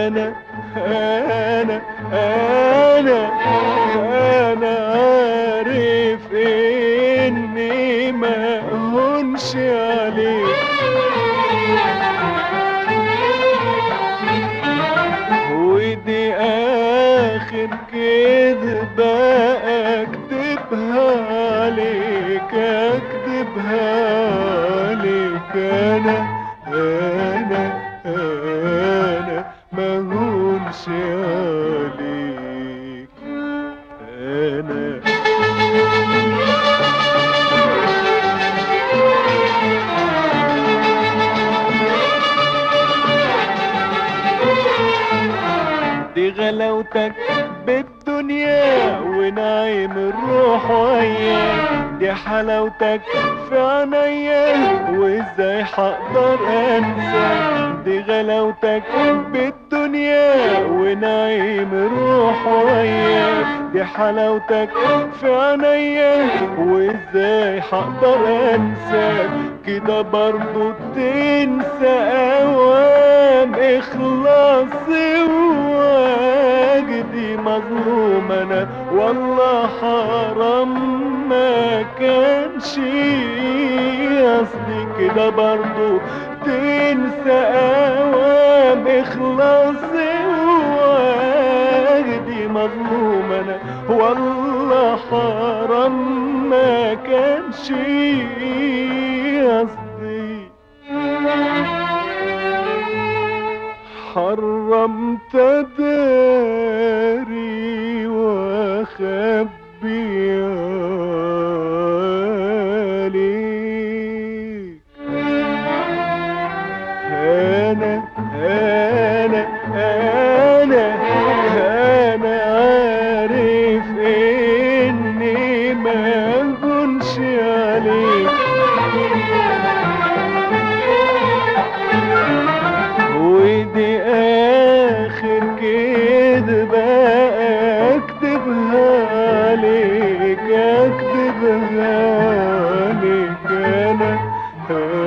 انا انا انا انا عارف اني ما هونش عليك ودي اخر كذبة اكتبها عليك اكتبها عليك انا انا انا ما هونش عليك انا دي غلاوتك بالدنيا ونعيم الروح وياك دي حلاوتك في عينيا وازاي حقدر انساك دي غلاوتك بالدنيا ونعيم الروح وياك دي حلاوتك في عينيا وازاي حقدر انساك كده برضو تنسى اوام اخلاصي وجدي مظلوم انا والله حرام ما كانش قصدي كده برضو تنسى اوام اخلاصي وجدي مظلوم انا والله حرام ما كانش قصدي حرمت داري واخبي عليك انا انا انا انا عارف اني ما اكونش عليك ودي اخر كدبة اكتبها عليك اكتبها عليك انا